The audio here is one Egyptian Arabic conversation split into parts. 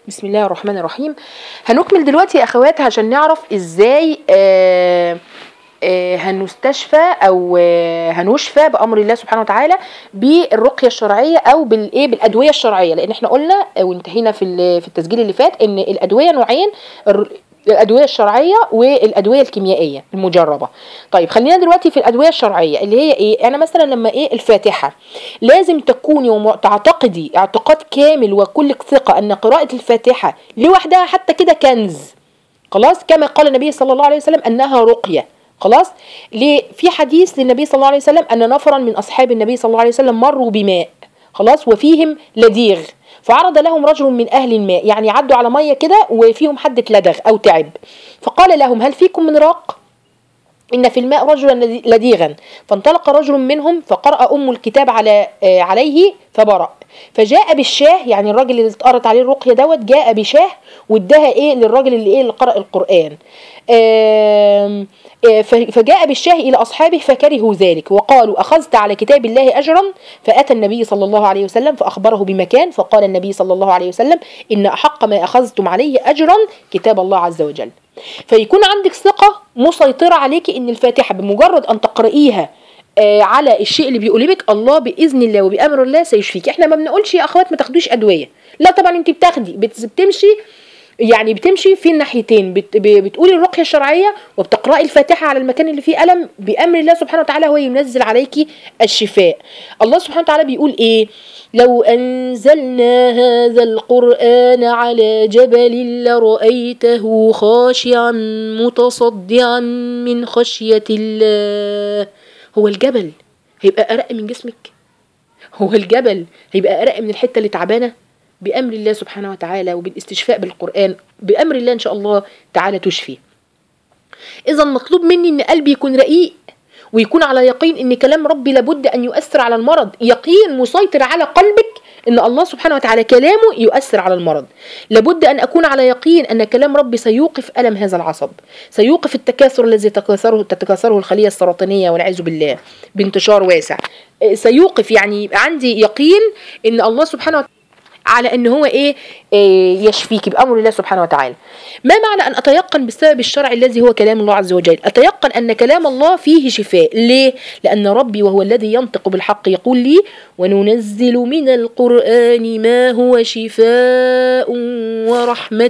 بسم الله الرحمن الرحيم هنكمل دلوقتي يا اخوات عشان نعرف ازاي آه آه هنستشفى او آه هنشفى بامر الله سبحانه وتعالى بالرقيه الشرعيه او بالايه بالادويه الشرعيه لان احنا قلنا وانتهينا في ال- في التسجيل اللي فات ان الادويه نوعين الر- الادويه الشرعيه والادويه الكيميائيه المجربه طيب خلينا دلوقتي في الادويه الشرعيه اللي هي ايه انا مثلا لما ايه الفاتحه لازم تكوني وم- تعتقدي اعتقاد كامل وكل ثقه ان قراءه الفاتحه لوحدها حتى كده كنز خلاص كما قال النبي صلى الله عليه وسلم انها رقيه خلاص ليه في حديث للنبي صلى الله عليه وسلم ان نفرا من اصحاب النبي صلى الله عليه وسلم مروا بماء خلاص وفيهم لديغ فعرض لهم رجل من اهل الماء يعني عدوا على ميه كده وفيهم حده لدغ او تعب فقال لهم هل فيكم من راق إن في الماء رجلا لدي- لديغا فانطلق رجل منهم فقرأ أم الكتاب على آه عليه فبرأ فجاء بالشاه يعني الراجل اللي اتقرت عليه الرقية دوت جاء بشاه واداها ايه للراجل اللي ايه اللي قرأ القرآن آم، آه، ف- فجاء بالشاه إلى أصحابه فكرهوا ذلك وقالوا أخذت على كتاب الله أجرا فأتى النبي صلى الله عليه وسلم فأخبره بمكان فقال النبي صلى الله عليه وسلم إن أحق ما أخذتم عليه أجرا كتاب الله عز وجل فيكون عندك ثقة مسيطرة عليكي ان الفاتحة بمجرد ان تقرئيها آه، على الشيء اللي بيؤلمك الله باذن الله وبامر الله سيشفيك احنا ما بنقولش يا اخوات ما تاخدوش ادويه لا طبعا انت بتاخدي بت- بتمشي يعني بتمشي في الناحيتين بت ب- بتقولي الرقيه الشرعيه وبتقراي الفاتحه على المكان اللي فيه الم بامر الله سبحانه وتعالى هو ينزل عليكي الشفاء الله سبحانه وتعالى بيقول ايه لو انزلنا هذا القران على جبل لرايته خاشعا متصدعا من خشيه الله هو الجبل هيبقى ارق من جسمك هو الجبل هيبقى ارق من الحته اللي تعبانه بامر الله سبحانه وتعالى وبالاستشفاء بالقران بامر الله ان شاء الله تعالى تشفي اذا مطلوب مني ان قلبي يكون رقيق ويكون على يقين ان كلام ربي لابد ان يؤثر على المرض يقين مسيطر على قلبك ان الله سبحانه وتعالى كلامه يؤثر على المرض لابد ان اكون على يقين ان كلام ربي سيوقف الم هذا العصب سيوقف التكاثر الذي تتكاثره تتكاثره الخليه السرطانيه والعياذ بالله بانتشار واسع إيه، سيوقف يعني يبقى عندي يقين ان الله سبحانه وتعالى على ان هو ايه, إيه يشفيك بامر الله سبحانه وتعالى ما معنى ان اتيقن بالسبب الشرعي الذي هو كلام الله عز وجل اتيقن ان كلام الله فيه شفاء ليه لان ربي وهو الذي ينطق بالحق يقول لي وننزل من القران ما هو شفاء ورحمه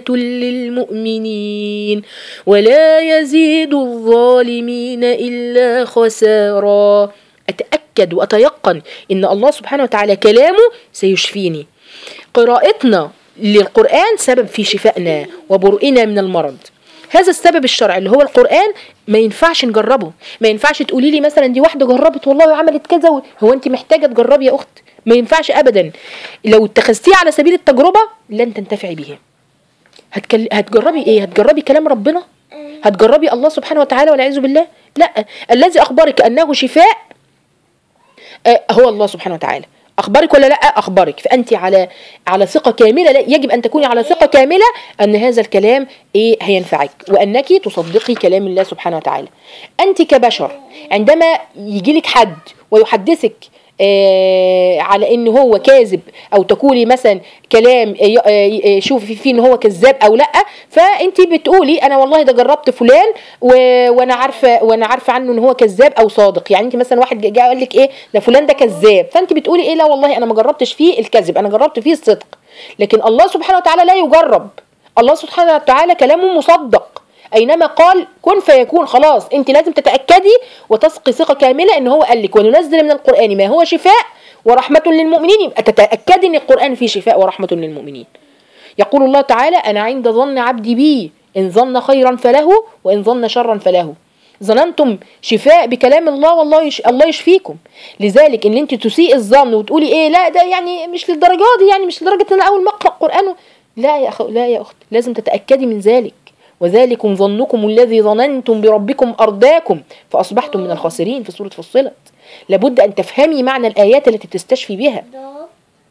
للمؤمنين ولا يزيد الظالمين الا خسارا اتاكد واتيقن ان الله سبحانه وتعالى كلامه سيشفيني قراءتنا للقرآن سبب في شفائنا وبرئنا من المرض هذا السبب الشرعي اللي هو القرآن ما ينفعش نجربه ما ينفعش تقولي لي مثلا دي واحدة جربت والله وعملت كذا و- هو انت محتاجة تجربي يا أخت ما ينفعش أبدا لو اتخذتيه على سبيل التجربة لن تنتفعي به هتكل... هتجربي ايه هتجربي كلام ربنا هتجربي الله سبحانه وتعالى والعياذ بالله لا الذي أخبرك أنه شفاء آه، هو الله سبحانه وتعالى اخبرك ولا لا اخبرك فانت على على ثقه كامله لا يجب ان تكوني على ثقه كامله ان هذا الكلام ايه هينفعك وانك تصدقي كلام الله سبحانه وتعالى انت كبشر عندما يجي لك حد ويحدثك آه على ان هو كاذب او تقولي مثلا كلام آه، آه، آه، شوفي فيه ان هو كذاب او لا فانت بتقولي انا والله ده جربت فلان و... وانا عارفه وانا عارفه عنه ان هو كذاب او صادق يعني انت مثلا واحد جه قال لك ايه ده فلان ده كذاب فانت بتقولي ايه لا والله انا ما جربتش فيه الكذب انا جربت فيه الصدق لكن الله سبحانه وتعالى لا يجرب الله سبحانه وتعالى كلامه مصدق اينما قال كن فيكون خلاص انت لازم تتاكدي وتثقي ثقه كامله ان هو قال لك وننزل من القران ما هو شفاء ورحمه للمؤمنين يبقى تتاكدي ان القران فيه شفاء ورحمه للمؤمنين يقول الله تعالى انا عند ظن عبدي بي ان ظن خيرا فله وان ظن شرا فله ظننتم شفاء بكلام الله والله يش... الله يشفيكم لذلك ان انت تسيء الظن وتقولي ايه لا ده يعني مش للدرجه دي يعني مش لدرجه ان انا اول ما اقرا قران لا يا أخ... لا يا اخت لازم تتاكدي من ذلك وذلكم ظنكم الذي ظننتم بربكم ارداكم فاصبحتم من الخاسرين في سوره فصلت لابد ان تفهمي معنى الايات التي تستشفي بها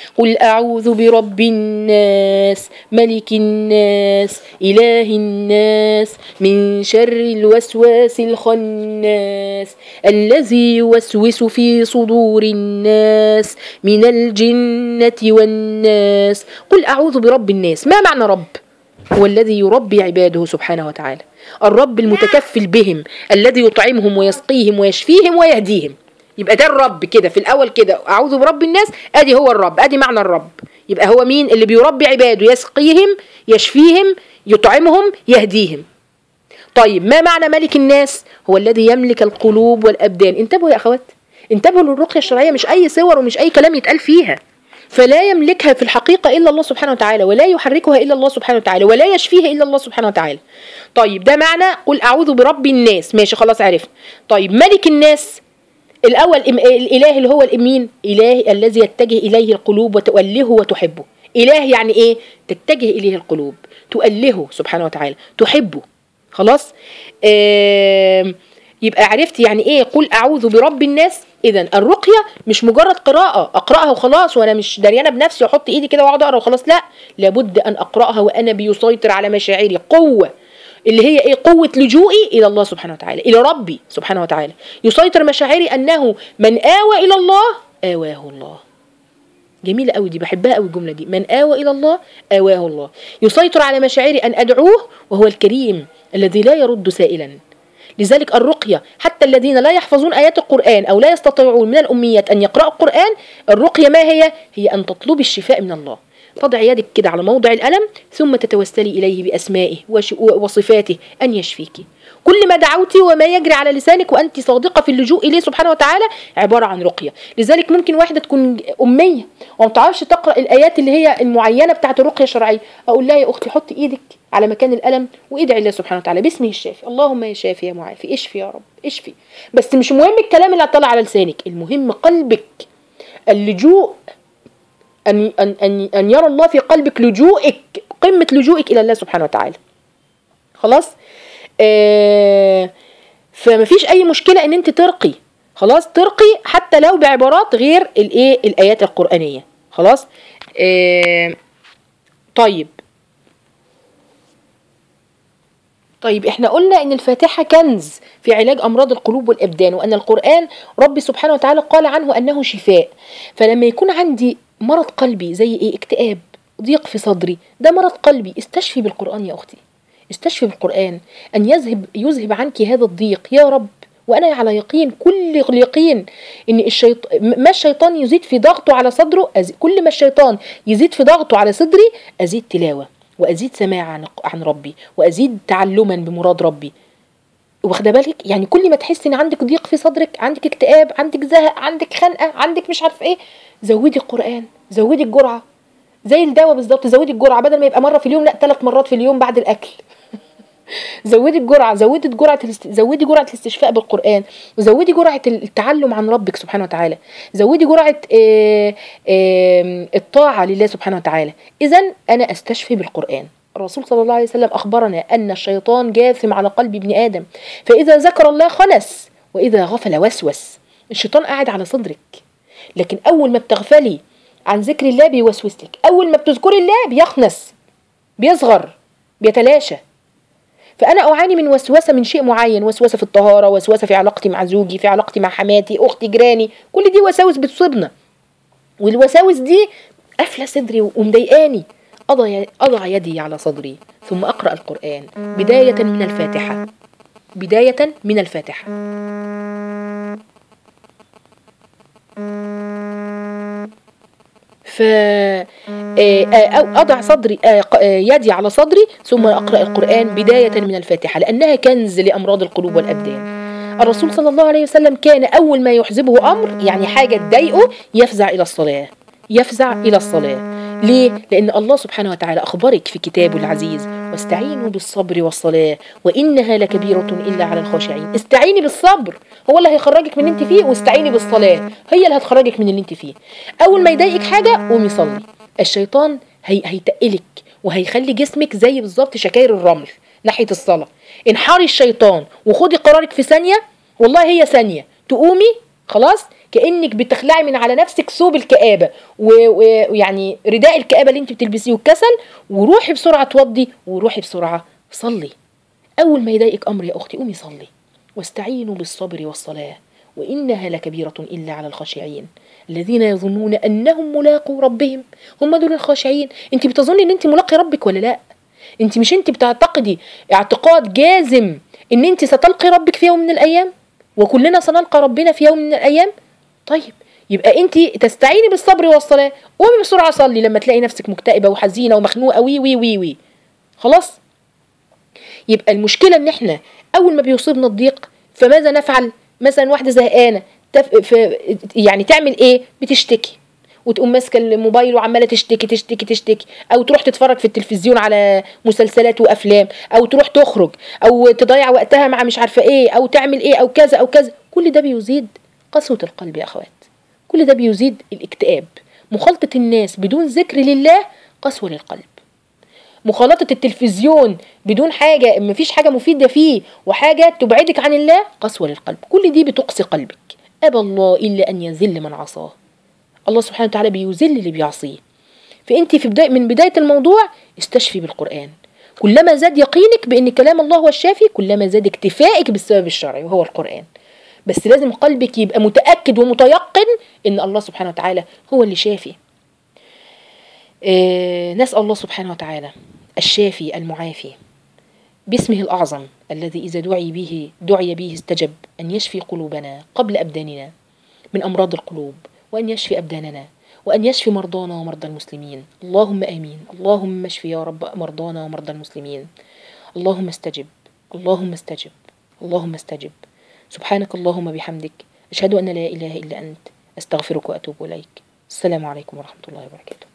قل أعوذ برب الناس ملك الناس إله الناس من شر الوسواس الخناس الذي يوسوس في صدور الناس من الجنة والناس قل أعوذ برب الناس ما معنى رب؟ هو الذي يربي عباده سبحانه وتعالى الرب المتكفل بهم الذي يطعمهم ويسقيهم ويشفيهم ويهديهم يبقى ده الرب كده في الاول كده اعوذ برب الناس ادي هو الرب ادي معنى الرب يبقى هو مين اللي بيربي عباده يسقيهم يشفيهم يطعمهم يهديهم طيب ما معنى ملك الناس هو الذي يملك القلوب والابدان انتبهوا يا اخوات انتبهوا للرقيه الشرعيه مش اي صور ومش اي كلام يتقال فيها فلا يملكها في الحقيقة إلا الله سبحانه وتعالى ولا يحركها إلا الله سبحانه وتعالى ولا يشفيها إلا الله سبحانه وتعالى طيب ده معنى قل أعوذ برب الناس ماشي خلاص عرفت طيب ملك الناس الأول الإله اللي هو الإمين إله الذي يتجه إليه القلوب وتؤلهه وتحبه إله يعني إيه تتجه إليه القلوب تؤلهه سبحانه وتعالى تحبه خلاص آه يبقى عرفت يعني ايه قل اعوذ برب الناس اذا الرقيه مش مجرد قراءه اقراها وخلاص وانا مش دريانه بنفسي واحط ايدي كده واقعد اقرا وخلاص لا لابد ان اقراها وانا بيسيطر على مشاعري قوه اللي هي ايه قوه لجوئي الى الله سبحانه وتعالى الى ربي سبحانه وتعالى يسيطر مشاعري انه من اوى الى الله اواه الله جميلة قوي دي بحبها قوي الجملة دي من آوى إلى الله آواه الله يسيطر على مشاعري أن أدعوه وهو الكريم الذي لا يرد سائلا لذلك الرقية حتى الذين لا يحفظون آيات القرآن أو لا يستطيعون من الأميات أن يقرأوا القرآن الرقية ما هي؟ هي أن تطلبي الشفاء من الله تضع يدك كده على موضع الألم ثم تتوسلي إليه بأسمائه وصفاته أن يشفيك كل ما دعوتي وما يجري على لسانك وانت صادقه في اللجوء اليه سبحانه وتعالى عباره عن رقيه لذلك ممكن واحده تكون اميه وما بتعرفش تقرا الايات اللي هي المعينه بتاعه الرقيه الشرعيه اقول لها يا اختي حطي ايدك على مكان الالم وادعي الله سبحانه وتعالى باسمه الشافي اللهم يا شافي يا معافي اشفي يا رب اشفي بس مش مهم الكلام اللي هطلع على لسانك المهم قلبك اللجوء أن, أن, أن, أن يرى الله في قلبك لجوئك قمة لجوئك إلى الله سبحانه وتعالى خلاص آه فمفيش أي مشكلة إن أنت ترقي خلاص ترقي حتى لو بعبارات غير الايه الآيات القرآنية خلاص آه طيب طيب احنا قلنا ان الفاتحة كنز في علاج امراض القلوب والابدان وان القرآن رب سبحانه وتعالى قال عنه انه شفاء فلما يكون عندي مرض قلبي زي ايه اكتئاب ضيق في صدري ده مرض قلبي استشفي بالقرآن يا اختي استشفي بالقرآن ان يذهب يذهب عنك هذا الضيق يا رب وانا على يقين كل يقين ان الشيطان ما الشيطان يزيد في ضغطه على صدره أزيد كل ما الشيطان يزيد في ضغطه على صدري ازيد تلاوه وازيد سماع عن عن ربي وازيد تعلما بمراد ربي واخده بالك يعني كل ما تحسي ان عندك ضيق في صدرك عندك اكتئاب عندك زهق عندك خنقه عندك مش عارف ايه زودي القران زودي الجرعه زي الدواء بالظبط زودي الجرعه بدل ما يبقى مره في اليوم لا ثلاث مرات في اليوم بعد الاكل زودي الجرعه زودي جرعه زودي جرعه الاستشفاء بالقران وزودي جرعه التعلم عن ربك سبحانه وتعالى زودي جرعه آآ آآ الطاعه لله سبحانه وتعالى اذا انا استشفي بالقران الرسول صلى الله عليه وسلم اخبرنا ان الشيطان جاثم على قلب ابن ادم فاذا ذكر الله خنس واذا غفل وسوس الشيطان قاعد على صدرك لكن اول ما بتغفلي عن ذكر الله بيوسوس لك اول ما بتذكري الله بيخنس بيصغر بيتلاشى فانا اعاني من وسوسه من شيء معين وسوسه في الطهاره وسوسه في علاقتي مع زوجي في علاقتي مع حماتي اختي جيراني كل دي وساوس بتصيبنا والوساوس دي قافله صدري ومضايقاني أضع, أضع يدي على صدري ثم أقرأ القرآن بداية من الفاتحة بداية من الفاتحة ف أو أضع صدري يدي على صدري ثم أقرأ القرآن بداية من الفاتحة لأنها كنز لأمراض القلوب والأبدان الرسول صلى الله عليه وسلم كان أول ما يحزبه أمر يعني حاجة تضايقه يفزع إلى الصلاة يفزع إلى الصلاة ليه؟ لأن الله سبحانه وتعالى أخبرك في كتابه العزيز واستعينوا بالصبر والصلاة وإنها لكبيرة إلا على الخاشعين استعيني بالصبر هو اللي هيخرجك من اللي انت فيه واستعيني بالصلاة هي اللي هتخرجك من اللي انت فيه أول ما يضايقك حاجة قومي صلي الشيطان هي هيتقلك وهيخلي جسمك زي بالظبط شكاير الرمل ناحية الصلاة انحاري الشيطان وخدي قرارك في ثانية والله هي ثانية تقومي خلاص كانك بتخلعي من على نفسك ثوب الكآبه و- و- ويعني رداء الكآبه اللي انت بتلبسيه والكسل وروحي بسرعه توضي وروحي بسرعه صلي اول ما يضايقك امر يا اختي قومي صلي واستعينوا بالصبر والصلاه وانها لكبيره الا على الخاشعين الذين يظنون انهم ملاقوا ربهم هم دول الخاشعين انت بتظني ان انت ملاقي ربك ولا لا انت مش انت بتعتقدي اعتقاد جازم ان انت ستلقي ربك في يوم من الايام وكلنا سنلقى ربنا في يوم من الايام طيب يبقى انت تستعيني بالصبر والصلاه قومي بسرعه صلي لما تلاقي نفسك مكتئبه وحزينه ومخنوقه وي وي وي وي خلاص يبقى المشكله ان احنا اول ما بيصيبنا الضيق فماذا نفعل مثلا واحده زهقانه تف... ف... يعني تعمل ايه بتشتكي وتقوم ماسكه الموبايل وعماله تشتكي تشتكي تشتكي او تروح تتفرج في التلفزيون على مسلسلات وافلام او تروح تخرج او تضيع وقتها مع مش عارفه ايه او تعمل ايه او كذا او كذا كل ده بيزيد قسوه القلب يا اخوات كل ده بيزيد الاكتئاب مخالطه الناس بدون ذكر لله قسوه للقلب مخالطة التلفزيون بدون حاجة مفيش حاجة مفيدة فيه وحاجة تبعدك عن الله قسوة للقلب كل دي بتقسي قلبك أبى الله إلا أن يذل من عصاه الله سبحانه وتعالى بيذل اللي بيعصيه فأنت في بداية من بداية الموضوع استشفي بالقرآن كلما زاد يقينك بأن كلام الله هو الشافي كلما زاد اكتفائك بالسبب الشرعي وهو القرآن بس لازم قلبك يبقى متأكد ومتيقن أن الله سبحانه وتعالى هو اللي شافي آه، نسأل الله سبحانه وتعالى الشافي المعافي باسمه الأعظم الذي إذا دعي به دعي به استجب أن يشفي قلوبنا قبل أبداننا من أمراض القلوب وأن يشفي أبداننا وأن يشفي مرضانا ومرضى المسلمين اللهم آمين اللهم اشف يا رب مرضانا ومرضى المسلمين اللهم استجب اللهم استجب اللهم استجب سبحانك اللهم بحمدك أشهد أن لا إله إلا أنت أستغفرك وأتوب إليك السلام عليكم ورحمة الله وبركاته